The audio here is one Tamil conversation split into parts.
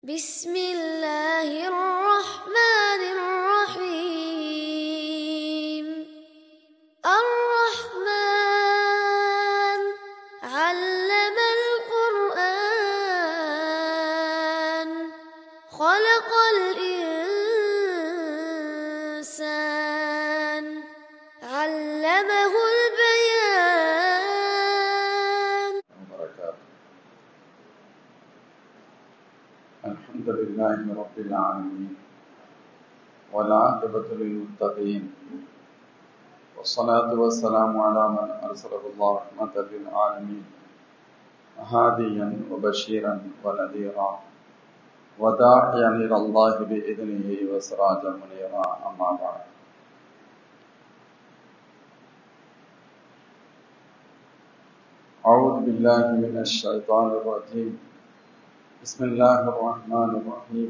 بسم الله الرحمن الرحيم الرحمن علم القرآن خلق الإنسان علمه البيان وبركاته الحمد لله رب العالمين والعاقبة للمتقين والصلاة والسلام على من أرسله الله رحمة للعالمين هاديا وبشيرا ونذيرا وداعيا إلى الله بإذنه وسراجا منيرا أما بعد أعوذ بالله من الشيطان الرجيم بسم الله الرحمن الرحيم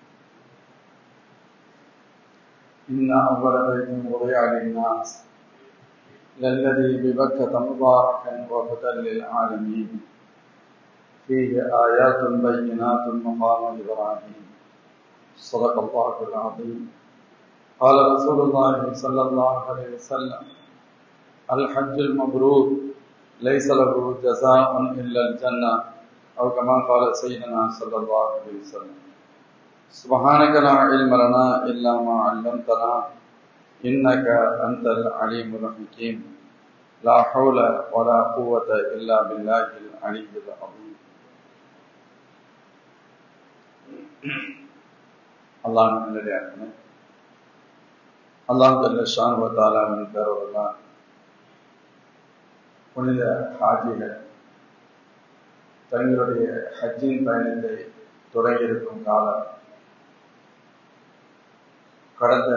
إن أول بيت وضع للناس للذي ببكة مباركا وهدى للعالمين فيه آيات بينات مقام إبراهيم صدق الله العظيم قال رسول الله صلى الله عليه وسلم الحج المبرور ليس له جزاء إلا الجنة أو كما قال سيدنا صلى الله عليه وسلم سبحانك لا علم لنا إلا ما علمتنا إنك أنت العليم الحكيم لا حول ولا قوة إلا بالله العلي العظيم அல்லாஹ் நல்லடியாருன்னு அல்லாஹ் ஜல்ல ஷான் வத்தாலாவின் பேரோடலாம் புனித ஹாஜிகள் தங்களுடைய ஹஜ்ஜின் பயணத்தை தொடங்கியிருக்கும் காலம் கடந்த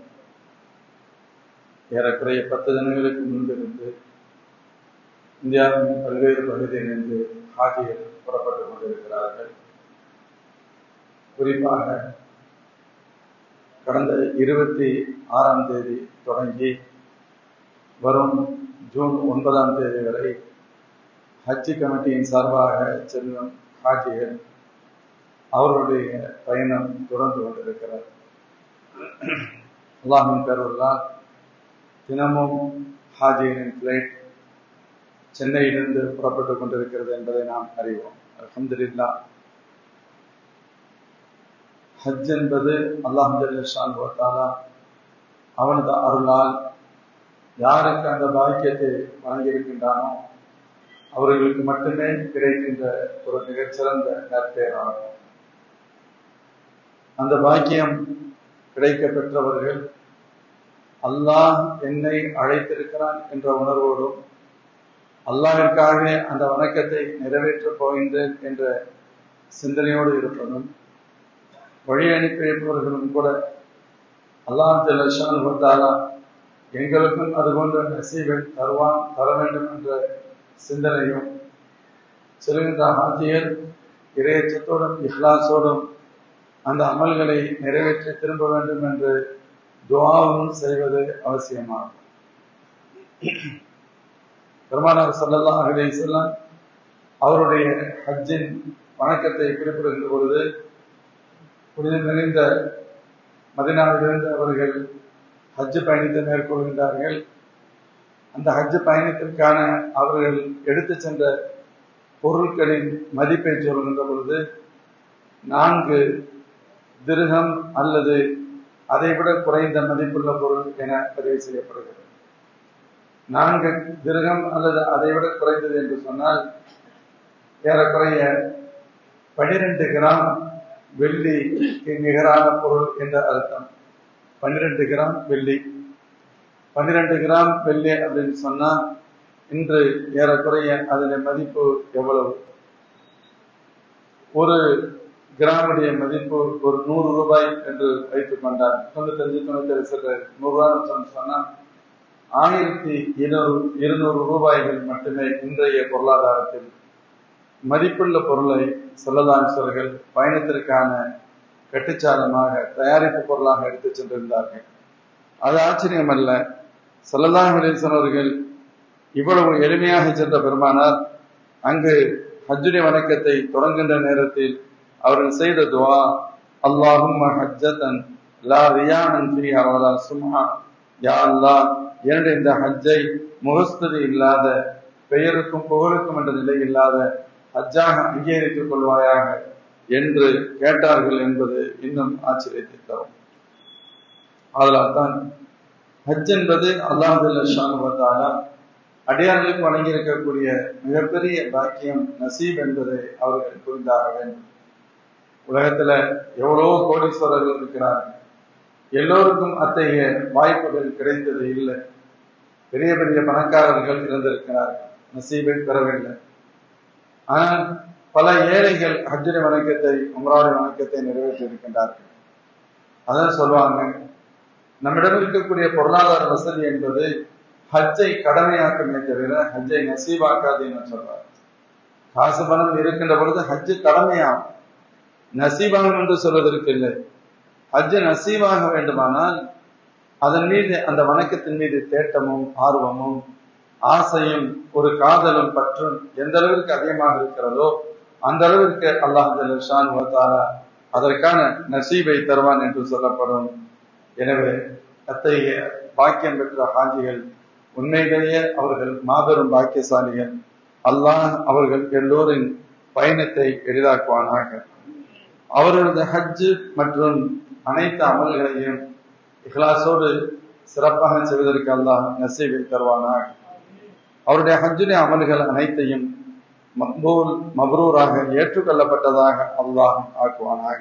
ஏறக்குறைய பத்து தினங்களுக்கு முன்பிருந்து இந்தியாவின் பல்வேறு பகுதியிலிருந்து ஹாஜிகள் புறப்பட்டுக் கொண்டிருக்கிறார்கள் குறிப்பாக கடந்த இருபத்தி ஆறாம் தேதி தொடங்கி வரும் ஜூன் ஒன்பதாம் தேதி வரை ஹஜ்ஜி கமிட்டியின் சார்பாக செல்லும் ஹாஜிகள் அவர்களுடைய பயணம் தொடர்ந்து கொண்டிருக்கிறார் அல்லாஹின் கருவெல்லாம் தினமும் ஹாஜிகளின் பிளைட் சென்னையிலிருந்து புறப்பட்டுக் கொண்டிருக்கிறது என்பதை நாம் அறிவோம் அலமதுல்லா ஹஜ் என்பது அல்லாஹ் தாலா அவனது அருளால் யாருக்கு அந்த பாக்கியத்தை வழங்கியிருக்கின்றானோ அவர்களுக்கு மட்டுமே கிடைக்கின்ற ஒரு மிகச்சிறந்த நற்பெயராகும் அந்த பாக்கியம் கிடைக்க பெற்றவர்கள் அல்லாஹ் என்னை அழைத்திருக்கிறான் என்ற உணர்வோடும் அல்லாவிற்காக அந்த வணக்கத்தை நிறைவேற்றப் போகின்றேன் என்ற சிந்தனையோடு இருப்பதும் வழி அனுப்பி வைப்பவர்களும் கூட அல்லாஹ் ஜல்ஷான் வந்தாலா எங்களுக்கும் அது போன்ற நசீவை தருவான் தர வேண்டும் என்ற சிந்தனையும் செல்கின்ற ஆட்சியர் இறையச்சத்தோடும் இஹ்லாசோடும் அந்த அமல்களை நிறைவேற்றி திரும்ப வேண்டும் என்று துவாவும் செய்வது அவசியமாகும் பெருமானார் சல்லல்லா அலி செல்லம் அவருடைய ஹஜ்ஜின் வணக்கத்தை குறிப்பிடுகின்ற பொழுது புனிதம் நிறைந்த மதினாவிலிருந்து அவர்கள் ஹஜ்ஜு பயணத்தை மேற்கொள்கின்றார்கள் அந்த ஹஜ்ஜு பயணத்திற்கான அவர்கள் எடுத்து சென்ற பொருட்களின் மதிப்பை சொல்கின்ற பொழுது நான்கு திருகம் அல்லது அதைவிட குறைந்த மதிப்புள்ள பொருள் என பதிவு செய்யப்படுகிறது நான்கு திருகம் அல்லது அதைவிட குறைந்தது என்று சொன்னால் ஏறக்குறைய பனிரெண்டு கிராம் வெள்ளிக்கு நிகரான பொருள் என்ற அர்த்தம் பன்னிரெண்டு கிராம் வெள்ளி பன்னிரெண்டு கிராம் வெள்ளி அப்படின்னு சொன்னா இன்று ஏறக்குறைய அதனுடைய மதிப்பு எவ்வளவு ஒரு கிராமுடைய மதிப்பு ஒரு நூறு ரூபாய் என்று வைத்துக் கொண்டார் தொண்ணூத்தஞ்சு தொண்ணூத்தி சில நூறு ரூபாய் சொன்னா ஆயிரத்தி இருநூறு இருநூறு ரூபாய்கள் மட்டுமே இன்றைய பொருளாதாரத்தில் மதிப்புள்ள பொருளை செல்லதான்சர்கள் பயணத்திற்கான கட்டுச்சாலமாக தயாரிப்பு பொருளாக எடுத்து சென்றிருந்தார்கள் அது ஆச்சரியம் அல்ல செல்லலாம் அவர்கள் இவ்வளவு எளிமையாக சென்ற பெருமானார் அங்கு ஹஜ்ஜுடைய வணக்கத்தை தொடங்குகின்ற நேரத்தில் அவர்கள் செய்த துவா அல்லாஹும்ம ஹஜ்ஜதன் லா ரியானன் ஃபீஹா வலா சும்ஹா யா அல்லாஹ் என்னுடைய இந்த ஹஜ்ஜை முகஸ்துதி இல்லாத பெயருக்கும் புகழுக்கும் என்ற நிலை இல்லாத ஹஜ்ஜாக அங்கீகரித்துக் கொள்வாயாக என்று கேட்டார்கள் என்பது இன்னும் ஆச்சரியத்தை தரும் அதனால் தான் ஹஜ் என்பது அல்லாஹுல்லான அடியார்களுக்கு வழங்கியிருக்கக்கூடிய மிகப்பெரிய பாக்கியம் நசீப் என்பதை அவர்கள் புரிந்தாக வேண்டும் உலகத்துல எவ்வளவோ கோடீஸ்வரர்கள் இருக்கிறார்கள் எல்லோருக்கும் அத்தகைய வாய்ப்புகள் கிடைத்தது இல்லை பெரிய பெரிய பணக்காரர்கள் இருந்திருக்கிறார்கள் நசீபை பெறவில்லை ஆனால் பல ஏழைகள் ஹஜ்ஜுடைய வணக்கத்தை உமராவுடைய வணக்கத்தை நிறைவேற்றி இருக்கின்றார்கள் அதான் சொல்லுவாங்க நம்மிடம் இருக்கக்கூடிய பொருளாதார வசதி என்பது ஹஜ்ஜை கடமையாக்குமே தவிர ஹஜ்ஜை நசீபாக்காதுன்னு சொல்றார் காசு பணம் இருக்கின்ற பொழுது ஹஜ்ஜு கடமையாகும் நசீபாகும் என்று சொல்வதற்கு இல்லை ஹஜ்ஜு நசீபாக வேண்டுமானால் அதன் மீது அந்த வணக்கத்தின் மீது தேட்டமும் ஆர்வமும் ஆசையும் ஒரு காதலும் பற்றும் எந்த அளவிற்கு அதிகமாக இருக்கிறதோ அந்த அளவிற்கு அல்லாஹ் ஷான் வத்தாரா அதற்கான நசீபை தருவான் என்று சொல்லப்படும் எனவே அத்தகைய பாக்கியம் பெற்ற ஹாஜிகள் உண்மையிலேயே அவர்கள் மாபெரும் பாக்கியசாலிகள் அல்லாஹ் அவர்கள் எல்லோரின் பயணத்தை எளிதாக்குவானாக அவர்களது ஹஜ்ஜு மற்றும் அனைத்து அமல்களையும் இஹ்லாசோடு சிறப்பாக செய்வதற்கு அல்லாஹ் நசீபை தருவானாக அவருடைய ஹஜ்ஜுடைய அமல்கள் அனைத்தையும் மக்பூல் மப்ரூராக ஏற்றுக்கொள்ளப்பட்டதாக அல்லாஹ் ஆக்குவானாக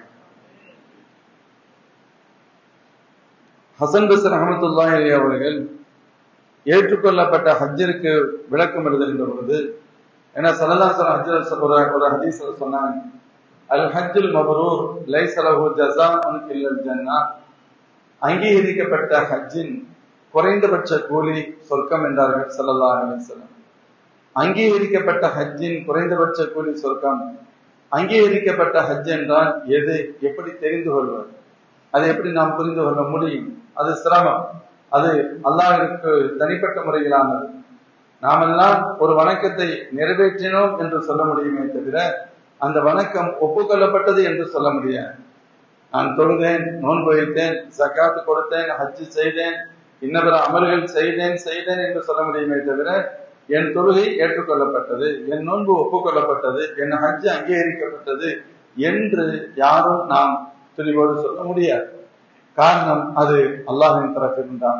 ஹசன் பசர் அஹமத்துல்லாஹி அவர்கள் ஏற்றுக்கொள்ளப்பட்ட ஹஜ்ஜிற்கு விளக்கம் எழுதுகின்ற பொழுது ஏன்னா சலல்லாசன் ஹஜ்ஜர் ஒரு ஒரு ஹதீஸ்ல சொன்னாங்க அல் ஹஜ்ஜுல் மபரூர் லைசலஹு ஜஸா இல்லல் ஜன்னா அங்கீகரிக்கப்பட்ட ஹஜ்ஜின் குறைந்தபட்ச கூலி சொர்க்கம் என்றார்கள் சல்லல்லா அலிசல்லாம் அங்கீகரிக்கப்பட்ட ஹஜ்ஜின் குறைந்தபட்ச கூலி சொர்க்கம் அங்கீகரிக்கப்பட்ட ஹஜ் என்றால் எது எப்படி தெரிந்து கொள்வது அதை எப்படி நாம் புரிந்து கொள்ள முடியும் அது சிரமம் அது அல்லாஹிற்கு தனிப்பட்ட முறையிலானது நாமெல்லாம் ஒரு வணக்கத்தை நிறைவேற்றினோம் என்று சொல்ல முடியுமே தவிர அந்த வணக்கம் ஒப்புக்கொள்ளப்பட்டது என்று சொல்ல முடியாது நான் தொழுதேன் நோன்பு வைத்தேன் சக்காத்து கொடுத்தேன் ஹஜ்ஜு செய்தேன் இன்னபிற அமல்கள் செய்தேன் செய்தேன் என்று சொல்ல முடியுமே தவிர என் தொழுகை ஏற்றுக்கொள்ளப்பட்டது என் நோன்பு ஒப்புக்கொள்ளப்பட்டது என் ஹஜ்ஜு அங்கீகரிக்கப்பட்டது என்று யாரும் நாம் தெளிவோடு சொல்ல முடியாது காரணம் அது அல்லாஹின் தரப்பிருந்தான்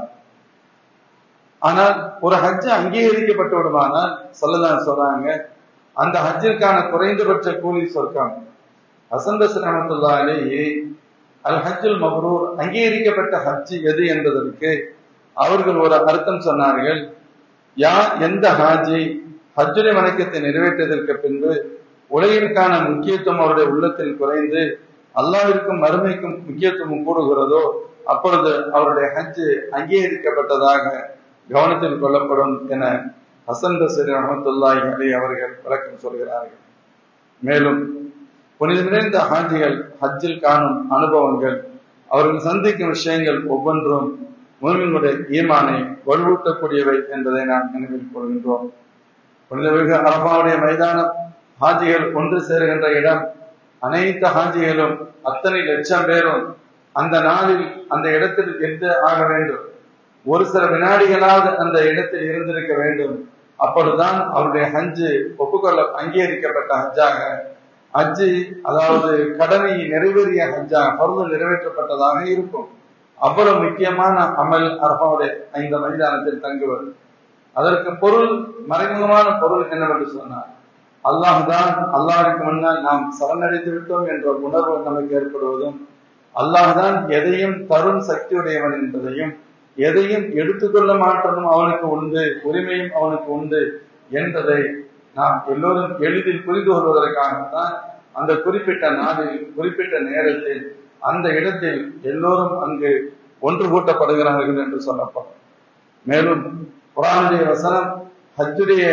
ஆனால் ஒரு ஹஜ்ஜு அங்கீகரிக்கப்பட்டு விடுமானால் சொல்லதான் சொல்றாங்க அந்த ஹஜ்ஜிற்கான குறைந்தபட்ச கூலி சொர்க்கம் ஹசந்த சிரமத்துள்ளாலேயே அல் ஹஜ்ஜுல் மப்ரூர் அங்கீகரிக்கப்பட்ட ஹஜ்ஜு எது என்பதற்கு அவர்கள் ஒரு அர்த்தம் சொன்னார்கள் யார் எந்த ஹாஜி ஹஜ்ஜுடைய வணக்கத்தை நிறைவேற்றியதற்கு பின்பு உலகிற்கான முக்கியத்துவம் அவருடைய உள்ளத்தில் குறைந்து அல்லாவிற்கும் மறுமைக்கும் முக்கியத்துவம் கூடுகிறதோ அப்பொழுது அவருடைய ஹஜ்ஜு அங்கீகரிக்கப்பட்டதாக கவனத்தில் கொள்ளப்படும் என ஹசன் பசரி ரஹமத்துல்லாஹி அலி அவர்கள் விளக்கம் சொல்கிறார்கள் மேலும் புனித நிறைந்த ஹாஜிகள் ஹஜ்ஜில் காணும் அனுபவங்கள் அவர்கள் சந்திக்கும் விஷயங்கள் ஒவ்வொன்றும் மூமினுடைய ஈமானை வலுவூட்டக்கூடியவை என்பதை நாம் நினைவில் கொள்கின்றோம் புனிதமிகு அரபாவுடைய மைதானம் ஹாஜிகள் ஒன்று சேருகின்ற இடம் அனைத்து ஹாஜிகளும் அத்தனை லட்சம் பேரும் அந்த நாளில் அந்த இடத்தில் இருந்து ஆக வேண்டும் ஒரு சில வினாடிகளாவது அந்த இடத்தில் இருந்திருக்க வேண்டும் அப்பொழுதுதான் அவருடைய ஹஜ்ஜு ஒப்புக்கொள்ள அங்கீகரிக்கப்பட்ட ஹஜ்ஜாக ஹஜ்ஜு அதாவது கடமை நிறைவேறிய ஹஜ்ஜா பொருள் நிறைவேற்றப்பட்டதாக இருக்கும் அவ்வளவு முக்கியமான அமல் அரபாவுடைய இந்த மைதானத்தில் தங்குவது அதற்கு பொருள் மறைமுகமான பொருள் என்னவென்று சொன்னார் அல்லாஹுதான் அல்லாஹுக்கு முன்னால் நாம் சரணடைந்து விட்டோம் என்ற உணர்வு நமக்கு ஏற்படுவதும் அல்லாஹுதான் எதையும் தரும் சக்தியுடையவன் என்பதையும் எதையும் எடுத்துக்கொள்ள மாற்றமும் அவனுக்கு உண்டு உரிமையும் அவனுக்கு உண்டு என்பதை நாம் எல்லோரும் எளிதில் புரிந்து கொள்வதற்காகத்தான் அந்த குறிப்பிட்ட நாளில் குறிப்பிட்ட நேரத்தில் அந்த இடத்தில் எல்லோரும் அங்கு ஒன்று கூட்டப்படுகிறார்கள் என்று சொல்லப்படும் மேலும் குரானுடைய வசனம் ஹஜ்ஜுடைய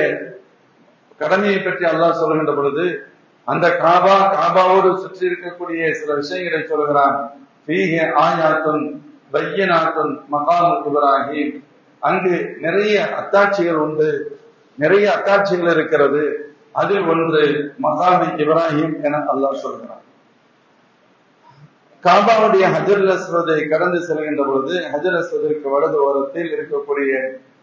கடமையை பற்றி அல்லாஹ் சொல்கின்ற பொழுது அந்த காபா காபாவோடு சுற்றி இருக்கக்கூடிய சில விஷயங்களை சொல்கிறான் ஃபீஹே ஆயாத்துன் பையனாத்துன் மகாம் இப்ராஹிம் அங்கு நிறைய அத்தாட்சிகள் உண்டு நிறைய அத்தாட்சிகள் இருக்கிறது அதில் ஒன்று மகாமி இப்ராஹிம் என அல்லாஹ் சொல்கிறான் காபாவுடைய ஹஜர் அஸ்வதை கடந்து செல்கின்ற பொழுது ஹஜர் அஸ்வதற்கு வலது ஓரத்தில் இருக்கக்கூடிய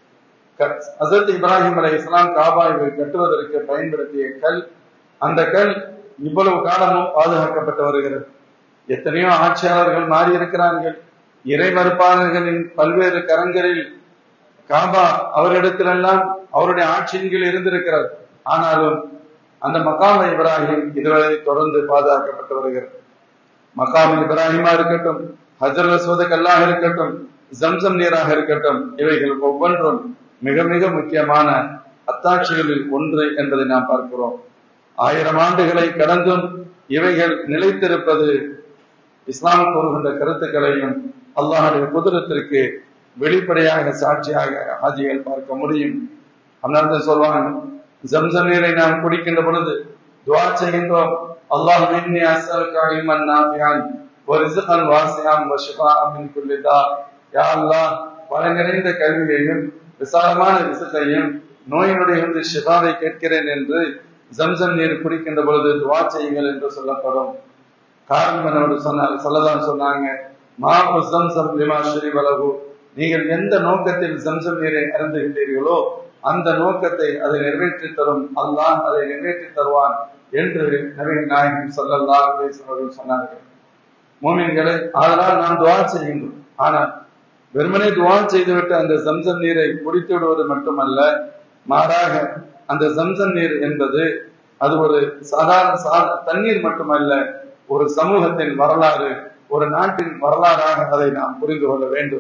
ஹசரத் இப்ராஹிம் அலை இஸ்லாம் காபாவை கட்டுவதற்கு பயன்படுத்திய கல் அந்த கல் இவ்வளவு காலமும் பாதுகாக்கப்பட்டு வருகிறது எத்தனையோ ஆட்சியாளர்கள் மாறி இருக்கிறார்கள் இறை மறுப்பாளர்களின் பல்வேறு கரங்களில் காபா அவரிடத்திலெல்லாம் அவருடைய ஆட்சியின் கீழ் இருந்திருக்கிறது ஆனாலும் அந்த மகாம இப்ராஹிம் இதுவரை தொடர்ந்து பாதுகாக்கப்பட்டு வருகிறது மகாம் இப்ராஹிமா இருக்கட்டும் ஹஜர் அஸ்வத கல்லாக இருக்கட்டும் ஜம்சம் நீராக இருக்கட்டும் இவைகள் ஒவ்வொன்றும் மிக மிக முக்கியமான அத்தாட்சிகளில் ஒன்று என்பதை நாம் பார்க்கிறோம் ஆயிரம் ஆண்டுகளை கடந்தும் இவைகள் நிலைத்திருப்பது இஸ்லாம் கூறுகின்ற கருத்துக்களையும் அல்லாஹுடைய குதிரத்திற்கு வெளிப்படையாக சாட்சியாக ஆஜிகள் பார்க்க முடியும் அதனால சொல்வாங்க ஜம்சம் நீரை நாம் குடிக்கின்ற பொழுது துவா செய்கின்றோம் அல்லாஹ் மின்னி அஸ்அலுக இல்மன் நாஃபியன் வ ரிஸ்கன் வாசிஅன் வ ஷிஃபாஅன் மின் குல்லி தா யா அல்லாஹ் பல நிறைந்த கல்வியையும் விசாலமான ரிசுக்கையும் நோயினுடைய வந்து ஷிஃபாவை கேட்கிறேன் என்று ஜம்சம் நீர் குடிக்கின்ற பொழுது துவா செய்யுங்கள் என்று சொல்லப்படும் காரணம் என்னோடு சொன்னார் சொல்லதான் சொன்னாங்க மா ஜம்சம் லிமா ஸ்ரீ வலகு நீங்கள் எந்த நோக்கத்தில் ஜம்சம் நீரை அருந்துகின்றீர்களோ அந்த நோக்கத்தை அதை நிறைவேற்றி தரும் அல்லாஹ் அதை நிறைவேற்றி தருவான் என்று நவீன நாயகம் சொல்லல்லா அவர்கள் சொன்னார்கள் மோமின்களை அதனால் நாம் துவா செய்கின்றோம் ஆனால் வெறுமனே துவா செய்துவிட்டு அந்த ஜம்சம் நீரை குடித்து விடுவது மட்டுமல்ல மாறாக அந்த ஜம்சம் நீர் என்பது அது ஒரு சாதாரண சா தண்ணீர் மட்டுமல்ல ஒரு சமூகத்தின் வரலாறு ஒரு நாட்டின் வரலாறாக அதை நாம் புரிந்து கொள்ள வேண்டும்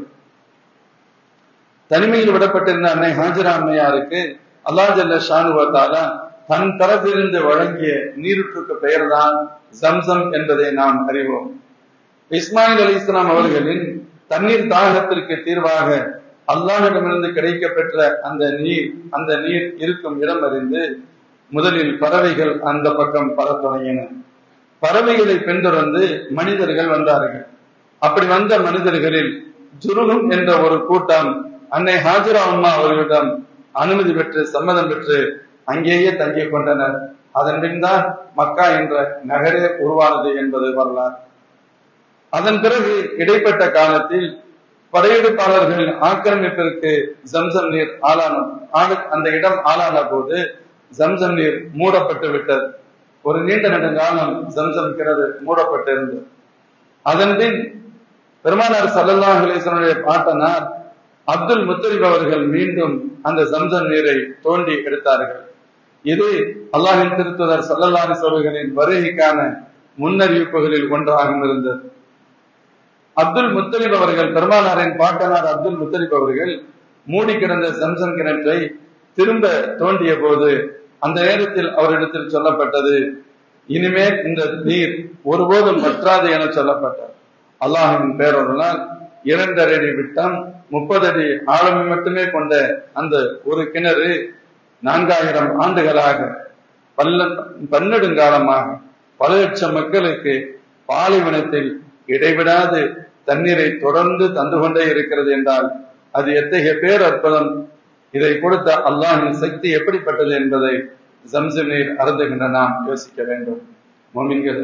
தனிமையில் விடப்பட்டிருந்த அன்னை ஹாஜரா அம்மையாருக்கு அல்லா ஜல்ல ஷானுவத்தால தன் தரப்பிலிருந்து வழங்கிய நீருற்றுக்கு பெயர்தான் ஜம்சம் என்பதை நாம் அறிவோம் இஸ்மாயில் அலி இஸ்லாம் அவர்களின் தண்ணீர் தாகத்திற்கு தீர்வாக அல்லாஹிடமிருந்து கிடைக்க பெற்ற அந்த நீர் அந்த நீர் இருக்கும் இடம் அறிந்து முதலில் பறவைகள் அந்த பக்கம் பர தொடங்கின பறவைகளை பின்தொடர்ந்து மனிதர்கள் வந்தார்கள் அப்படி வந்த மனிதர்களில் ஜுருகும் என்ற ஒரு கூட்டம் அன்னை ஹாஜரா அம்மா அவர்களிடம் அனுமதி பெற்று சம்மதம் பெற்று அங்கேயே தங்கிக் கொண்டனர் அதன் பின் தான் மக்கா என்ற நகரே உருவானது என்பது வரலாறு அதன் பிறகு இடைப்பட்ட காலத்தில் படையெடுப்பாளர்கள் ஆக்கிரமிப்பிற்கு ஜம்சம் நீர் ஆளான அந்த இடம் ஆளான போது ஜம்சம் நீர் மூடப்பட்டு விட்டது ஒரு நீண்ட நெடுங்காலம் ஜம்சம் கிணறு மூடப்பட்டிருந்தது அதன் பின் பெருமானார் சல்லல்லா அலிசனுடைய பாட்டனார் அப்துல் முத்தலிப் அவர்கள் மீண்டும் அந்த ஜம்சம் நீரை தோண்டி எடுத்தார்கள் இது அல்லாஹின் திருத்துதர் சல்லல்லாஹி அவர்களின் வருகைக்கான முன்னறிவிப்புகளில் ஒன்றாகவும் இருந்தது அப்துல் முத்தலிப் அவர்கள் பெருமானாரின் பாட்டனார் அப்துல் முத்தலிப் அவர்கள் மூடி கிடந்த சம்சம் கிணற்றை திரும்ப தோண்டிய போது அந்த நேரத்தில் அவரிடத்தில் சொல்லப்பட்டது இனிமேல் இந்த நீர் ஒருபோதும் பற்றாது என சொல்லப்பட்டார் அல்லாஹின் பேரொருளால் இரண்டரை அடி விட்டம் முப்பது அடி ஆழமை மட்டுமே கொண்ட அந்த ஒரு கிணறு நான்காயிரம் ஆண்டுகளாக பல்ல பன்னெடுங்காலமாக பல லட்சம் மக்களுக்கு பாலைவனத்தில் இடைவிடாது தண்ணீரை தொடர்ந்து தந்து கொண்டே இருக்கிறது என்றால் அது எத்தகைய பேர் அற்புதம் இதை கொடுத்த அல்லாஹின் சக்தி எப்படிப்பட்டது என்பதை ஜம்சம் நீர் அருந்துகின்ற நாம் யோசிக்க வேண்டும் மோமின்கள்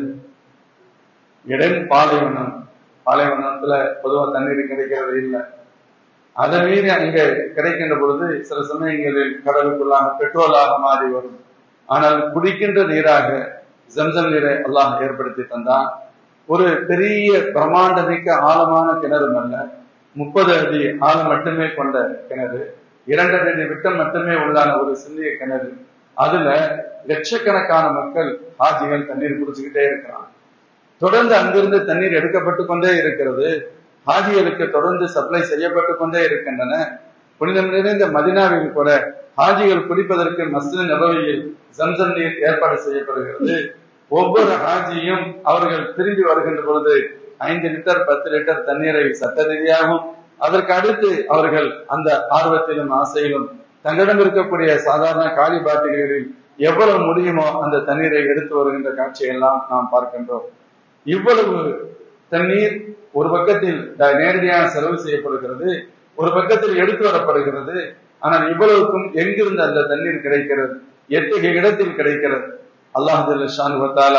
இடம் பாலைவனம் பாலைவனத்துல பொதுவா தண்ணீர் கிடைக்கிறது இல்லை அதை மீறி அங்க கிடைக்கின்ற பொழுது சில சமயங்களில் கடலுக்குள்ளாக பெட்ரோலாக மாறி வரும் ஆனால் குடிக்கின்ற நீராக ஜம்சம் நீரை அல்லாஹ் ஏற்படுத்தி தந்தான் ஒரு பெரிய பிரம்மாண்ட மிக்க ஆழமான கிணறு அல்ல முப்பது அடி ஆழம் மட்டுமே கொண்ட கிணறு இரண்டரை அடி விட்டம் மட்டுமே உள்ளான ஒரு சிறிய கிணறு அதுல லட்சக்கணக்கான மக்கள் ஹாஜிகள் தண்ணீர் குடிச்சுக்கிட்டே இருக்கிறாங்க தொடர்ந்து அங்கிருந்து தண்ணீர் எடுக்கப்பட்டு கொண்டே இருக்கிறது ஹாஜிகளுக்கு தொடர்ந்து சப்ளை செய்யப்பட்டு கொண்டே இருக்கின்றன புனிதம் நிறைந்த மதினாவில் கூட ஹாஜிகள் குடிப்பதற்கு மஸ்ஜித் நபவியில் ஜம்சம் நீர் ஏற்பாடு செய்யப்படுகிறது ஒவ்வொரு ஹாஜியும் அவர்கள் திரும்பி வருகின்ற பொழுது ஐந்து லிட்டர் பத்து லிட்டர் தண்ணீரை சட்ட ரீதியாகவும் அதற்கு அடுத்து அவர்கள் அந்த ஆர்வத்திலும் ஆசையிலும் தங்களிடம் இருக்கக்கூடிய சாதாரண காலி பாட்டில்களில் எவ்வளவு முடியுமோ அந்த தண்ணீரை எடுத்து வருகின்ற காட்சியெல்லாம் நாம் பார்க்கின்றோம் இவ்வளவு தண்ணீர் ஒரு பக்கத்தில் நேரடியாக செலவு செய்யப்படுகிறது ஒரு பக்கத்தில் எடுத்து வரப்படுகிறது ஆனால் இவ்வளவுக்கும் எங்கிருந்து அந்த தண்ணீர் கிடைக்கிறது எத்தகைய இடத்தில் கிடைக்கிறது அல்லாஹ் ஷான் வத்தாலா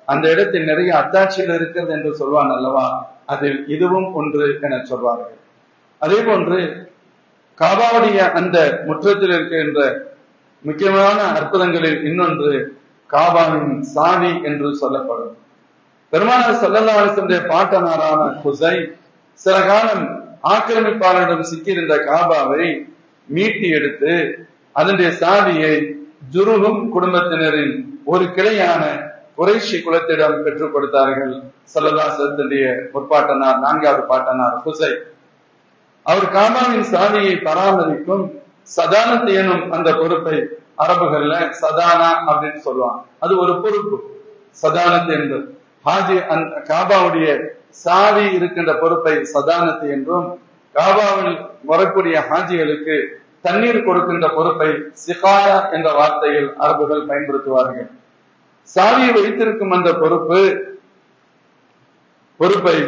அந்த இடத்தில் நிறைய அத்தாட்சிகள் இருக்கிறது என்று சொல்வான் அல்லவா அதில் இதுவும் ஒன்று என சொல்வார்கள் அதே போன்று காபாவுடைய அந்த முற்றத்தில் இருக்கின்ற முக்கியமான அற்புதங்களில் இன்னொன்று காபாவின் சாவி என்று சொல்லப்படும் பெருமானார் சல்லல்லாஹுடைய பாட்டனாரான குசை சில காலம் ஆக்கிரமிப்பாளரிடம் சிக்கியிருந்த காபாவை மீட்டி எடுத்து அதனுடைய சாவியை ஜுருகும் குடும்பத்தினரின் ஒரு கிளையான குறைஷி குலத்திடம் பெற்றுக் கொடுத்தார்கள் சல்லல்லாசத்துடைய முற்பாட்டனார் நான்காவது பாட்டனார் குசை அவர் காபாவின் சாவியை பராமரிக்கும் சதானத் எனும் அந்த பொறுப்பை அரபுகள்ல சதானா அப்படின்னு சொல்லுவாங்க அது ஒரு பொறுப்பு சதானத் என்பது ஹாஜி அந்த காபாவுடைய சாவி இருக்கின்ற பொறுப்பை சதானத் என்றும் காபாவில் வரக்கூடிய ஹாஜிகளுக்கு தண்ணீர் கொடுக்கின்ற பொறுப்பை சிகாயா என்ற வார்த்தையில் அரபுகள் பயன்படுத்துவார்கள் சாவியை வைத்திருக்கும் அந்த பொறுப்பு பொறுப்பை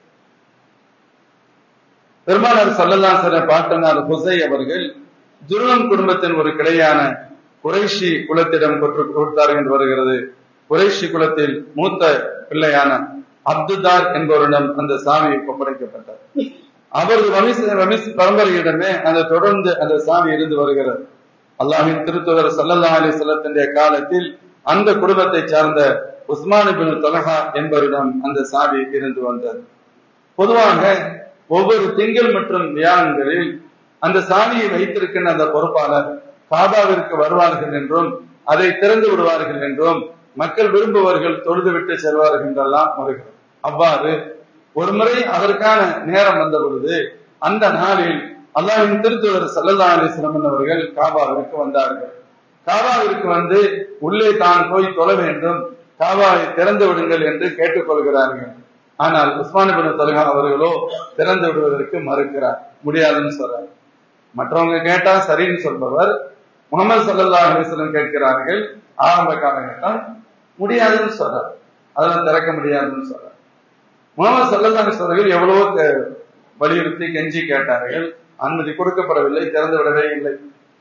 பெருமானார் சல்லல்லாசன பாட்டனார் ஹுசை அவர்கள் துருவம் குடும்பத்தின் ஒரு கிளையான குறைஷி குலத்திடம் கொற்று கொடுத்தார் என்று வருகிறது குறைஷி குலத்தில் மூத்த பிள்ளையான அப்துதார் என்பவரிடம் அந்த சாவி ஒப்படைக்கப்பட்டார் அவரது வமிச வமிச பரம்பரையிடமே அந்த தொடர்ந்து அந்த சாவி இருந்து வருகிறது அல்லாஹின் திருத்துவர் சல்லல்லா அலி செல்லத்தினுடைய காலத்தில் அந்த குடும்பத்தை சார்ந்த உஸ்மான் பின் தொலஹா என்பவரிடம் அந்த சாவி இருந்து வந்தது பொதுவாக ஒவ்வொரு திங்கள் மற்றும் வியாழன்களில் அந்த சாவியை வைத்திருக்கின்ற அந்த பொறுப்பாளர் காபாவிற்கு வருவார்கள் என்றும் அதை திறந்து விடுவார்கள் என்றும் மக்கள் விரும்புவர்கள் தொழுதுவிட்டு செல்வார்கள் என்றெல்லாம் வருகிறது அவ்வாறு ஒரு முறை அதற்கான நேரம் வந்த பொழுது அந்த நாளில் அல்லாஹின் திருத்துவர் சல்லல்லா அலிஸ்லமன் அவர்கள் காபாவிற்கு வந்தார்கள் காபாவிற்கு வந்து உள்ளே தான் போய் தொழ வேண்டும் காபாவை திறந்து விடுங்கள் என்று கேட்டுக்கொள்கிறார்கள் ஆனால் உஸ்மான் பின் தொலகா அவர்களோ திறந்து விடுவதற்கு மறுக்கிறார் முடியாதுன்னு சொல்றார் மற்றவங்க கேட்டா சரின்னு சொல்பவர் முகமது சல்லா அலிஸ்லம் கேட்கிறார்கள் ஆரம்ப காலகட்டம் முடியாதுன்னு சொல்றார் அதெல்லாம் திறக்க முடியாதுன்னு சொல்றார் முகமது சல்லா அலிஸ்வர்கள் எவ்வளவோ வலியுறுத்தி கெஞ்சி கேட்டார்கள் அனுமதி கொடுக்கப்படவில்லை திறந்து விடவே இல்லை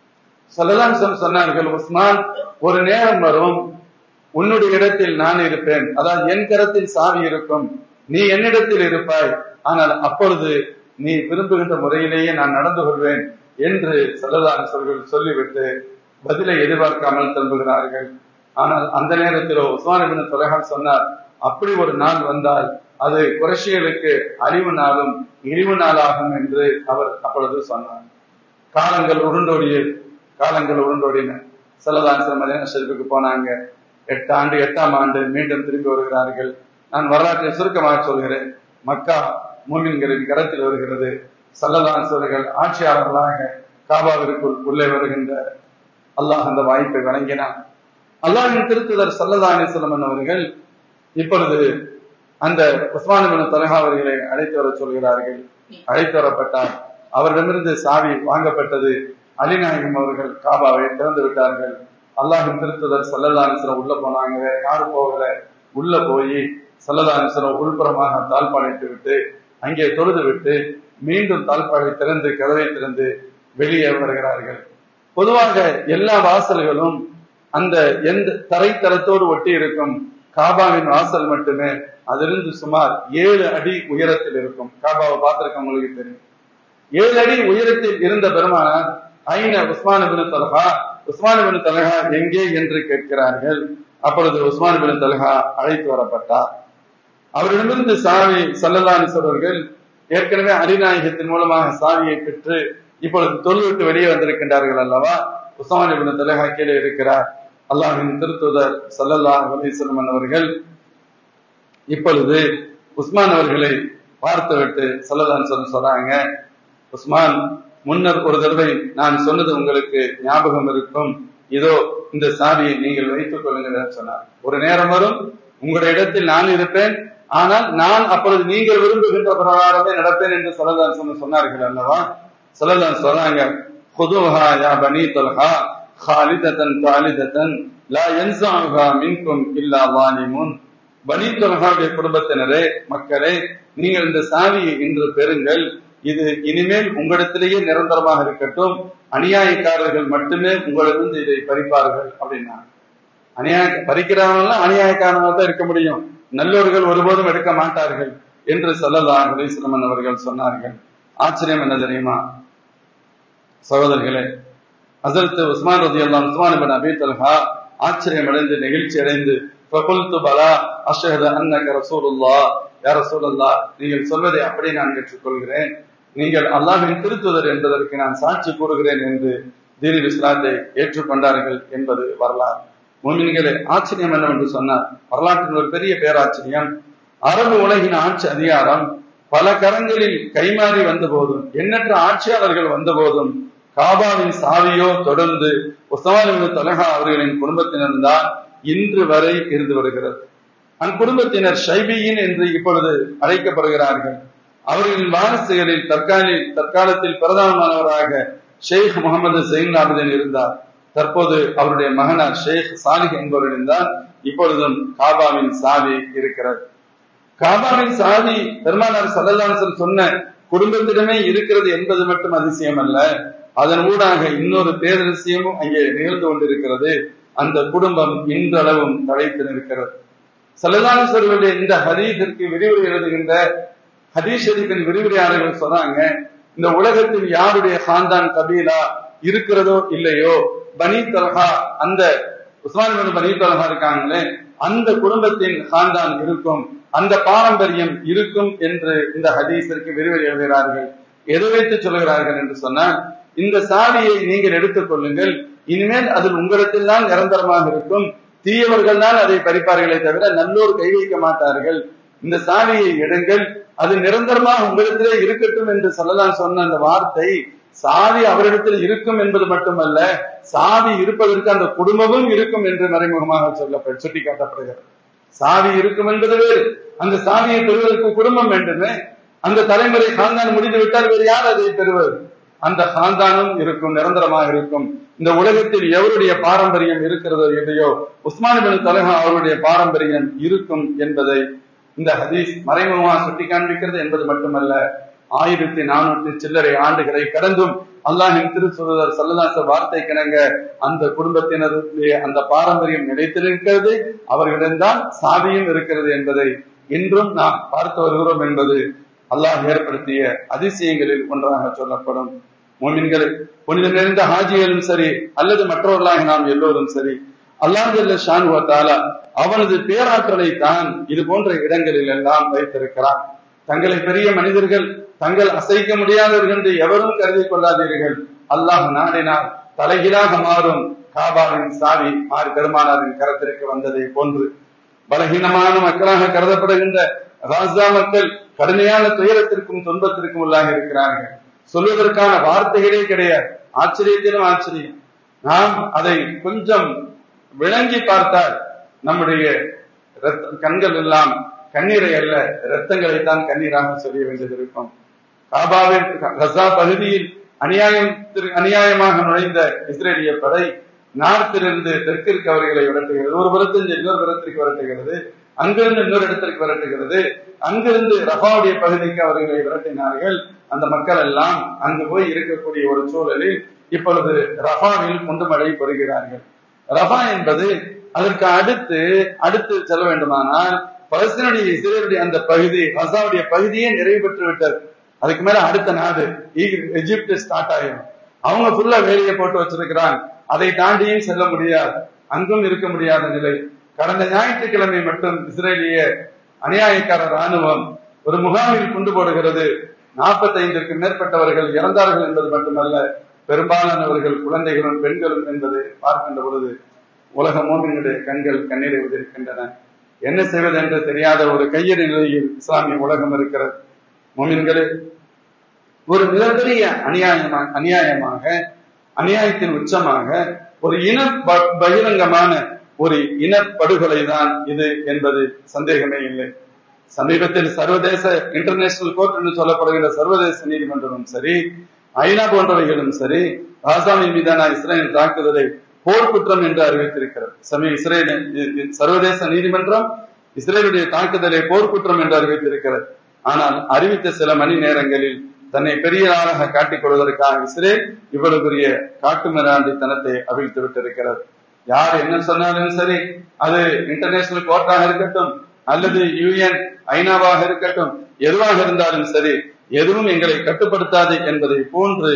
சல்லல்லாஹ் சொன்னார்கள் உஸ்மான் ஒரு நேரம் வரும் உன்னுடைய இடத்தில் நான் இருப்பேன் அதாவது என் கரத்தில் சாவி இருக்கும் நீ என்னிடத்தில் இருப்பாய் ஆனால் அப்பொழுது நீ விரும்புகின்ற முறையிலேயே நான் நடந்து கொள்வேன் என்று சல்லல்லாஹ் சொல்கள் சொல்லிவிட்டு பதிலை எதிர்பார்க்காமல் திரும்புகிறார்கள் ஆனால் அந்த நேரத்திலோ உஸ்மான் இபின் தொலகான் சொன்னார் அப்படி ஒரு நாள் வந்தால் அது குரஷியலுக்கு அழிவு நாளும் இழிவு நாளாகும் என்று அவர் அப்பொழுது சொன்னார் காலங்கள் உருண்டோடியது காலங்கள் உருண்டோடின செல்லதான் சில மதியான ஷெல்ஃபுக்கு போனாங்க எட்டு ஆண்டு எட்டாம் ஆண்டு மீண்டும் திரும்பி வருகிறார்கள் நான் வரலாற்றை சுருக்கமாக சொல்கிறேன் மக்கா மூமின்களின் கரத்தில் வருகிறது சல்லதான் சிலர்கள் ஆட்சியாளர்களாக காபாவிற்குள் உள்ளே வருகின்ற அல்லாஹ் அந்த வாய்ப்பை வழங்கினான் அல்லாஹின் திருத்துதர் சல்லதானி செல்லமன் அவர்கள் இப்பொழுது அந்த உஸ்மானிபின் தலகா அவர்களை அழைத்து வர சொல்கிறார்கள் அழைத்து வரப்பட்டார் அவரிடமிருந்து சாவி வாங்கப்பட்டது அலிநாயகம் அவர்கள் காபாவை திறந்து விட்டார்கள் அல்லாஹின் திருத்துதர் சல்லதானிசரம் உள்ள போனாங்க வேற யாரும் போகல உள்ள போய் சல்லதானிசரம் உள்புறமாக தாழ்பாளையிட்டு விட்டு அங்கே தொழுது விட்டு மீண்டும் தாழ்பாளை திறந்து கதவை திறந்து வெளியே வருகிறார்கள் பொதுவாக எல்லா வாசல்களும் அந்த எந்த தரைத்தரத்தோடு ஒட்டி இருக்கும் காபாவின் வாசல் மட்டுமே அதிலிருந்து சுமார் ஏழு அடி உயரத்தில் இருக்கும் காபாவை பார்த்திருக்க உங்களுக்கு தெரியும் ஏழு அடி உயரத்தில் இருந்த பெருமானார் ஐன உஸ்மான் பின் தலஹா உஸ்மான் பின் தலஹா எங்கே என்று கேட்கிறார்கள் அப்பொழுது உஸ்மான் பின் தலஹா அழைத்து வரப்பட்டார் அவரிடமிருந்து சாவி சல்லல்லானிசவர்கள் ஏற்கனவே அரிநாயகத்தின் மூலமாக சாவியை பெற்று இப்பொழுது தொழில்விட்டு வெளியே வந்திருக்கின்றார்கள் அல்லவா உஸ்மான் பின் தலஹா கீழே இருக்கிறார் அல்லாஹின் திருத்துதர் சல்லல்லாஹ் அலிஸ்லம் அவர்கள் இப்பொழுது உஸ்மான் அவர்களை பார்த்துவிட்டு சல்லல்லான் சொல்ல சொல்றாங்க உஸ்மான் முன்னர் ஒரு தடவை நான் சொன்னது உங்களுக்கு ஞாபகம் இருக்கும் இதோ இந்த சாவியை நீங்கள் வைத்துக் கொள்ளுங்கள் சொன்னார் ஒரு நேரம் வரும் உங்களுடைய இடத்தில் நான் இருப்பேன் ஆனால் நான் அப்பொழுது நீங்கள் விரும்புகின்ற பிரகாரமே நடப்பேன் என்று சொல்லதான் சொன்ன சொன்னார்கள் அல்லவா சொல்லதான் சொல்றாங்க خذوها يا بني طلحة خالدة خالدة لا ينزعها منكم إلا ظالمون பனி தொலகாவுடைய குடும்பத்தினரே மக்களே நீங்கள் இந்த சாவியை இன்று பெறுங்கள் இது இனிமேல் உங்களிடத்திலேயே நிரந்தரமாக இருக்கட்டும் அநியாயக்காரர்கள் மட்டுமே உங்களிடம் இதை பறிப்பார்கள் அப்படின்னா அநியாய பறிக்கிறவங்க அநியாயக்காரனாக தான் இருக்க முடியும் நல்லோர்கள் ஒருபோதும் எடுக்க மாட்டார்கள் என்று சொல்லலாம் அலிஸ்லமன் அவர்கள் சொன்னார்கள் ஆச்சரியம் என்ன தெரியுமா சகோதரர்களே ஹசரத் உஸ்மான் ரதி அல்லாம் உஸ்மான் பின் அபி தல்ஹா ஆச்சரியம் அடைந்து நெகிழ்ச்சி அடைந்து ஃபகுல்து பலா அஷ்ஹது அன்னக ரசூலுல்லா யா ரசூலுல்லா நீங்கள் சொல்வதை அப்படி நான் ஏற்றுக்கொள்கிறேன் நீங்கள் அல்லாஹ்வின் திருத்துதர் என்பதற்கு நான் சாட்சி கூறுகிறேன் என்று தீனில் இஸ்லாத்தை ஏற்றுக்கொண்டார்கள் என்பது வரலாறு மூமின்களே ஆச்சரியம் என்னவென்று சொன்னார் வரலாற்றில் ஒரு பெரிய பேராச்சரியம் அரபு உலகின் ஆட்சி அதிகாரம் பல கரங்களில் கைமாறி வந்த போதும் எண்ணற்ற ஆட்சியாளர்கள் வந்த போதும் காபாவின் சாவியோ தொடர்ந்து உஸ்மான் தலஹா அவர்களின் குடும்பத்தினர் தான் இன்று வரை இருந்து வருகிறது அக்குடும்பத்தினர் ஷைபியின் என்று இப்பொழுது அழைக்கப்படுகிறார்கள் அவர்களின் வாரிசுகளில் தற்காலில் தற்காலத்தில் பிரதானமானவராக ஷேக் முகமது ஜெயின் ஆபிதன் இருந்தார் தற்போது அவருடைய மகனார் ஷேக் சாலிக் என்பவரிடம் தான் இப்பொழுதும் காபாவின் சாவி இருக்கிறது காபாவின் சாவி பெருமானார் சல்லல்லாசன் சொன்ன குடும்பத்திடமே இருக்கிறது என்பது மட்டும் அதிசயம் அல்ல அதன் ஊடாக இன்னொரு பேரரசியமும் அங்கே நிகழ்ந்து கொண்டிருக்கிறது அந்த குடும்பம் இன்றளவும் தழைத்து நிற்கிறது சல்லல்லாசருடைய இந்த ஹதீஸிற்கு விரிவுரை எழுதுகின்ற ஹதீஸ் ஷரீஃபின் விரிவுரையாளர்கள் சொன்னாங்க இந்த உலகத்தில் யாருடைய ஹான்தான் கபீலா இருக்கிறதோ இல்லையோ பனி தலஹா அந்த உஸ்மான் பனி தலஹா இருக்காங்களே அந்த குடும்பத்தின் ஹான்தான் இருக்கும் அந்த பாரம்பரியம் இருக்கும் என்று இந்த ஹதீஸிற்கு விரிவுரை எழுதுகிறார்கள் எதை வைத்து சொல்கிறார்கள் என்று சொன்னால் இந்த சாவியை நீங்கள் எடுத்துக் கொள்ளுங்கள் இனிமேல் அதில் உங்களிடத்தில் தான் நிரந்தரமாக இருக்கும் தீயவர்கள் தான் அதை பறிப்பார்களே தவிர நல்லோர் கை வைக்க மாட்டார்கள் இந்த சாவியை எடுங்கள் அது நிரந்தரமாக உங்களிடத்திலே இருக்கட்டும் என்று சொல்லலாம் சொன்ன அந்த வார்த்தை சாவி அவரிடத்தில் இருக்கும் என்பது மட்டுமல்ல சாவி இருப்பதற்கு அந்த குடும்பமும் இருக்கும் என்று மறைமுகமாக சொல்லப்பட்டு சுட்டி காட்டப்படுகிறது சாவி இருக்கும் என்பது வேறு அந்த சாவியை பெறுவதற்கு குடும்பம் வேண்டுமே அந்த தலைமுறை காந்தான் முடிந்து விட்டால் வேறு யார் அதை பெறுவது அந்த காந்தானும் இருக்கும் நிரந்தரமாக இருக்கும் இந்த உலகத்தில் எவருடைய பாரம்பரியம் இருக்கிறதோ இல்லையோ உஸ்மான் பின் தலஹா அவருடைய பாரம்பரியம் இருக்கும் என்பதை இந்த ஹதீஸ் மறைமுகமாக சுட்டி காண்பிக்கிறது என்பது மட்டுமல்ல ஆயிரத்தி நானூத்தி சில்லறை ஆண்டுகளை கடந்தும் அல்லாஹின் திருச்சுதர் சல்லதாச வார்த்தை கிணங்க அந்த குடும்பத்தினருடைய அந்த பாரம்பரியம் நிலைத்திருக்கிறது அவர்களிடம்தான் சாதியும் இருக்கிறது என்பதை இன்றும் நாம் பார்த்து வருகிறோம் என்பது அல்லாஹ் ஏற்படுத்திய அதிசயங்களில் ஒன்றாக சொல்லப்படும் மோமின்கள் புனித நிறைந்த ஹாஜிகளும் சரி அல்லது மற்றவர்களாக நாம் எல்லோரும் சரி அல்லாஹ் ஷானுவத்தாலா அவனது பேராற்றலை தான் இது போன்ற இடங்களில் எல்லாம் வைத்திருக்கிறான் தங்களை பெரிய மனிதர்கள் தங்கள் அசைக்க முடியாதவர்கள் என்று எவரும் கருதி கொள்ளாதீர்கள் அல்லாஹ் நாடினால் தலைகீழாக மாறும் காபாவின் சாவி மாறு பெருமானாரின் கரத்திற்கு வந்ததை போன்று பலகீனமான மக்களாக கருதப்படுகின்ற ராஜா மக்கள் கடுமையான துயரத்திற்கும் துன்பத்திற்கும் உள்ளாக இருக்கிறார்கள் சொல்வதற்கான வார்த்தைகளே கிடையாது ஆச்சரியத்திலும் ஆச்சரியம் நாம் அதை கொஞ்சம் விளங்கி பார்த்தால் நம்முடைய கண்கள் எல்லாம் கண்ணீரை அல்ல இரத்தங்களை தான் கண்ணீராக சொல்ல வேண்டியது இருக்கும் காபாவின் கசா பகுதியில் அநியாயம் அநியாயமாக நுழைந்த இஸ்ரேலிய படை நார்த்திலிருந்து தெற்கிற்கு அவர்களை விரட்டுகிறது ஒரு புறத்தில் இன்னொரு புறத்திற்கு விரட்டுகிறது அங்கிருந்து இன்னொரு இடத்திற்கு விரட்டுகிறது அங்கிருந்து ரஃபாவுடைய பகுதிக்கு அவர்களை விரட்டினார்கள் அந்த மக்கள் எல்லாம் அங்கு போய் இருக்கக்கூடிய ஒரு சூழலில் இப்பொழுது ரஃபாவில் குண்டு மழை பெறுகிறார்கள் ரஃபா என்பது அதற்கு அடுத்து அடுத்து செல்ல வேண்டுமானால் பலஸ்தீனுடைய இஸ்ரேலுடைய அந்த பகுதி ரசாவுடைய பகுதியே நிறைவு பெற்று விட்டது அதுக்கு மேல அடுத்த நாடு எஜிப்ட் ஸ்டார்ட் ஆகும் அவங்க ஃபுல்லா வேலையை போட்டு வச்சிருக்கிறாங்க அதை தாண்டியும் செல்ல முடியாது அங்கும் இருக்க முடியாத நிலை கடந்த ஞாயிற்றுக்கிழமை மட்டும் இஸ்ரேலிய அநியாயக்கார ராணுவம் ஒரு முகாமில் கொண்டு போடுகிறது நாற்பத்தைந்திற்கு மேற்பட்டவர்கள் இறந்தார்கள் என்பது மட்டுமல்ல பெரும்பாலானவர்கள் குழந்தைகளும் பெண்களும் என்பது பார்க்கின்ற பொழுது உலக மோமினுடைய கண்கள் கண்ணீரை உதிர்க்கின்றன என்ன செய்வது என்று தெரியாத ஒரு கையெறி நிலையில் இஸ்லாமிய உலகம் இருக்கிறது மோமின்களே ஒரு மிகப்பெரிய அநியாயமாக அநியாயமாக அநியாயத்தின் உச்சமாக ஒரு இன பகிரங்கமான ஒரு இனப்படுகொலை தான் இது என்பது சந்தேகமே இல்லை சமீபத்தில் சர்வதேச இன்டர்நேஷனல் கோர்ட் என்று சொல்லப்படுகிற சர்வதேச நீதிமன்றமும் சரி ஐநா போன்றவைகளும் சரி ராசாவின் மீதான இஸ்ரேலின் தாக்குதலை போர் குற்றம் என்று அறிவித்திருக்கிறது சமய இஸ்ரேல் சர்வதேச நீதிமன்றம் இஸ்ரேலுடைய தாக்குதலை போர் குற்றம் என்று அறிவித்திருக்கிறது ஆனால் அறிவித்த சில மணி நேரங்களில் தன்னை பெரிய ஆளாக காட்டிக் கொள்வதற்காக இஸ்ரேல் இவ்வளவு பெரிய காட்டு மிராண்டித்தனத்தை அவிழ்த்து விட்டிருக்கிறது யார் என்ன சொன்னாலும் சரி அது இன்டர்நேஷனல் கோர்ட்டாக இருக்கட்டும் அல்லது யூஎன் ஐநாவாக இருக்கட்டும் எதுவாக இருந்தாலும் சரி எதுவும் எங்களை கட்டுப்படுத்தாது என்பதை போன்று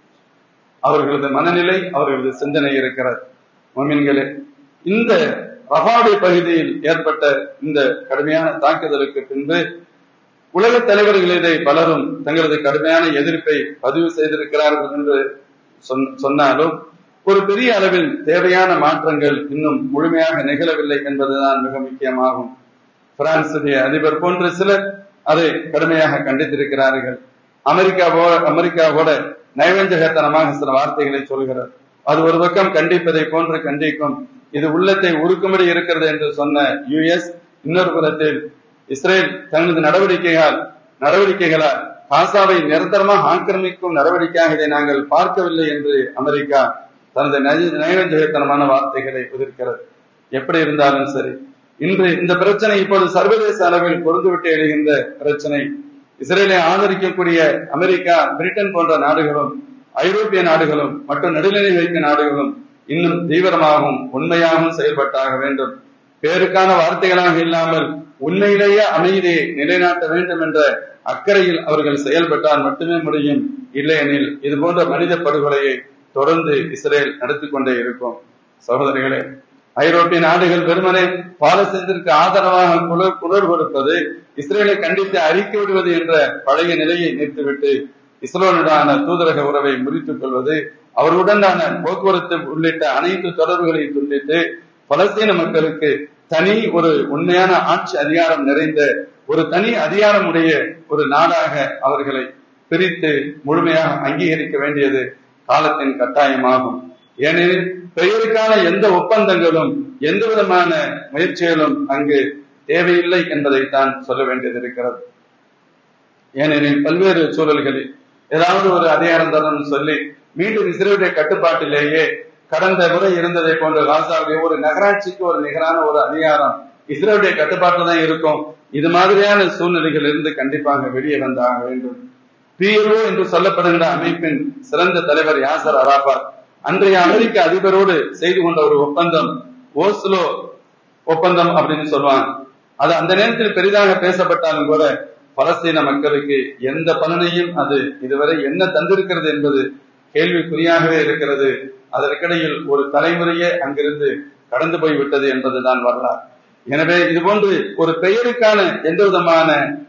அவர்களது மனநிலை அவர்களது சிந்தனை இருக்கிறது மொமின்களே இந்த ரபாடி பகுதியில் ஏற்பட்ட இந்த கடுமையான தாக்குதலுக்கு பின்பு உலக தலைவர்களிடையே பலரும் தங்களது கடுமையான எதிர்ப்பை பதிவு செய்திருக்கிறார்கள் என்று சொன்னாலும் ஒரு பெரிய அளவில் தேவையான மாற்றங்கள் இன்னும் முழுமையாக நிகழவில்லை என்பதுதான் மிக முக்கியமாகும் பிரான்சுடைய அதிபர் போன்ற சிலர் அதை கடுமையாக கண்டித்திருக்கிறார்கள் அமெரிக்காவோ அமெரிக்காவோட நைவஞ்சகத்தனமாக சில வார்த்தைகளை சொல்கிறார் அது ஒரு பக்கம் கண்டிப்பதை போன்று கண்டிக்கும் இது உள்ளத்தை உருக்கும்படி இருக்கிறது என்று சொன்ன யுஎஸ் இன்னொரு புறத்தில் இஸ்ரேல் தனது நடவடிக்கைகள் நடவடிக்கைகளால் காசாவை நிரந்தரமாக ஆக்கிரமிக்கும் நடவடிக்கையாக இதை நாங்கள் பார்க்கவில்லை என்று அமெரிக்கா தனது நைவஞ்சகத்தனமான வார்த்தைகளை உதிர்க்கிறது எப்படி இருந்தாலும் சரி இன்று இந்த பிரச்சனை இப்போது சர்வதேச அளவில் பொருந்துவிட்டு எழுகின்ற பிரச்சனை இஸ்ரேலை ஆதரிக்கக்கூடிய அமெரிக்கா பிரிட்டன் போன்ற நாடுகளும் ஐரோப்பிய நாடுகளும் மற்றும் நடுநிலை வைக்க நாடுகளும் இன்னும் தீவிரமாகவும் உண்மையாகவும் செயல்பட்டாக வேண்டும் பேருக்கான வார்த்தைகளாக இல்லாமல் உண்மையிலேயே அமைதியை நிலைநாட்ட வேண்டும் என்ற அக்கறையில் அவர்கள் செயல்பட்டால் மட்டுமே முடியும் இல்லையெனில் இது போன்ற மனித படுகொலையை தொடர்ந்து இஸ்ரேல் நடத்தி கொண்டே இருக்கும் சகோதரிகளே ஐரோப்பிய நாடுகள் வெறுமனே பாலஸ்தீனத்திற்கு ஆதரவாக குளர் குரல் கொடுப்பது இஸ்ரேலை கண்டித்து அறிக்கை விடுவது என்ற பழைய நிலையை நிறுத்திவிட்டு இஸ்ரோனுடான தூதரக உறவை முறித்துக் கொள்வது அவர்களுடனான போக்குவரத்து உள்ளிட்ட அனைத்து தொடர்புகளை துண்டித்து பலஸ்தீன மக்களுக்கு தனி ஒரு உண்மையான ஆட்சி அதிகாரம் நிறைந்த ஒரு தனி அதிகாரமுடைய ஒரு நாடாக அவர்களை பிரித்து முழுமையாக அங்கீகரிக்க வேண்டியது காலத்தின் கட்டாயமாகும் ஏனெனில் பெயருக்கான எந்த ஒப்பந்தங்களும் எந்த விதமான முயற்சிகளும் அங்கு தேவையில்லை என்பதைத்தான் சொல்ல வேண்டியது இருக்கிறது ஏனெனில் பல்வேறு சூழல்களில் ஏதாவது ஒரு அதிகாரம் தரணும்னு சொல்லி மீண்டும் இஸ்ரேலுடைய கட்டுப்பாட்டிலேயே கடந்த முறை இருந்ததை போன்ற காசாவுடைய ஒரு நகராட்சிக்கு ஒரு நிகரான ஒரு அதிகாரம் இஸ்ரேலுடைய கட்டுப்பாட்டில் தான் இருக்கும் இது மாதிரியான சூழ்நிலைகள் இருந்து கண்டிப்பாக வெளியே வந்தாக வேண்டும் பிஎல்ஓ என்று சொல்லப்படுகின்ற அமைப்பின் சிறந்த தலைவர் யாசர் அராபாத் அன்றைய அமெரிக்க அதிபரோடு செய்து கொண்ட ஒரு ஒப்பந்தம் ஓஸ்லோ ஒப்பந்தம் அப்படின்னு சொல்லுவாங்க அது அந்த நேரத்தில் பெரிதாக பேசப்பட்டாலும் கூட பலஸ்தீன மக்களுக்கு எந்த பலனையும் அது இதுவரை என்ன தந்திருக்கிறது என்பது கேள்விக்குறியாகவே இருக்கிறது அதற்கிடையில் ஒரு தலைமுறையே அங்கிருந்து கடந்து போய்விட்டது என்பதுதான் வரலாறு எனவே இது போன்று ஒரு பெயருக்கான எந்த விதமான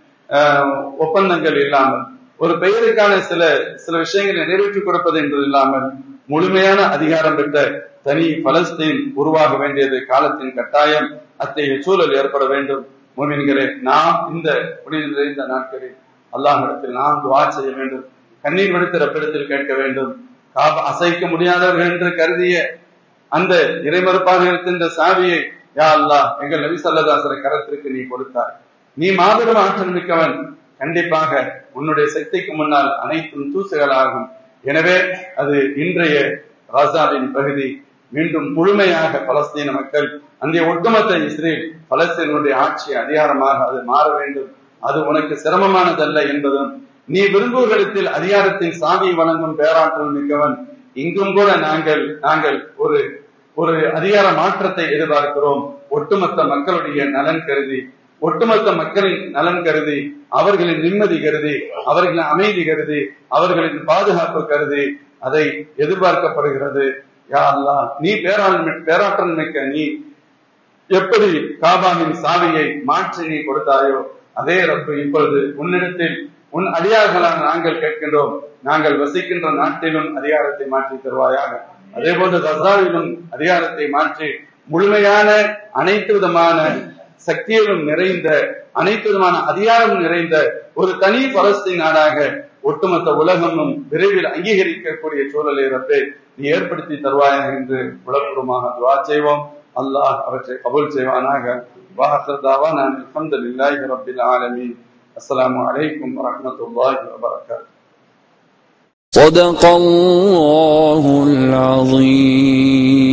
ஒப்பந்தங்கள் இல்லாமல் ஒரு பெயருக்கான சில சில விஷயங்களை நிறைவேற்றி கொடுப்பது என்று இல்லாமல் முழுமையான அதிகாரம் பெற்ற தனி பலஸ்தீன் உருவாக வேண்டியது காலத்தின் கட்டாயம் அத்தகைய சூழல் ஏற்பட வேண்டும் மோமின்களே நாம் இந்த புனித நிறைந்த நாட்களில் அல்லாஹிடத்தில் நாம் துவா செய்ய வேண்டும் கண்ணீர் விடுத்த ரப்பிடத்தில் கேட்க வேண்டும் காப அசைக்க முடியாதவர்கள் என்று கருதிய அந்த இறைமறுப்பாக இருக்கின்ற சாவியை யா அல்லா எங்கள் நபி சல்லதாசர கரத்திற்கு நீ கொடுத்தார் நீ மாபெரும் ஆற்றல் மிக்கவன் கண்டிப்பாக உன்னுடைய சக்திக்கு முன்னால் அனைத்தும் தூசுகளாகும் எனவே அது இன்றைய ராசாவின் பகுதி மீண்டும் முழுமையாக பலஸ்தீன மக்கள் அந்த ஒட்டுமொத்த இஸ்ரேல் பலஸ்தீனுடைய ஆட்சி அதிகாரமாக அது மாற வேண்டும் அது உனக்கு சிரமமானதல்ல என்பதும் நீ விரும்புவர்களிடத்தில் அதிகாரத்தின் சாவியை வழங்கும் பேராற்றல் மிக்கவன் இங்கும் கூட நாங்கள் நாங்கள் ஒரு ஒரு அதிகார மாற்றத்தை எதிர்பார்க்கிறோம் ஒட்டுமொத்த மக்களுடைய நலன் கருதி ஒட்டுமொத்த மக்களின் நலன் கருதி அவர்களின் நிம்மதி கருதி அவர்களின் அமைதி கருதி அவர்களின் பாதுகாப்பு கருதி அதை எதிர்பார்க்கப்படுகிறது யா அல்லா நீ பேராள் பேராற்றல் மிக்க நீ எப்படி காபாவின் சாவியை மாற்றி நீ கொடுத்தாயோ அதே ரப்பு இப்பொழுது உன்னிடத்தில் உன் அடியார்களாக நாங்கள் கேட்கின்றோம் நாங்கள் வசிக்கின்ற நாட்டிலும் அதிகாரத்தை மாற்றி தருவாயாக அதே போன்று கசாவிலும் அதிகாரத்தை மாற்றி முழுமையான அனைத்து விதமான சக்தியிலும் நிறைந்த அனைத்து விதமான அதிகாரம் நிறைந்த ஒரு தனி பலஸ்தீன் நாடாக ஒட்டுமொத்த உலகமும் விரைவில் அங்கீகரிக்கக்கூடிய சூழலை ரப்பே நீ ஏற்படுத்தி தருவாயாக என்று உலகபூர்வமாக துவா செய்வோம் அல்லாஹ் அவற்றை கபூல் செய்வானாக வாஹர்தாவா நான் அல்ஹம்துலில்லாஹி ரப்பில் ஆலமீன் அஸ்ஸலாமு அலைக்கும் வரஹ்மத்துல்லாஹி வபரகாத்துஹு صدق الله العظيم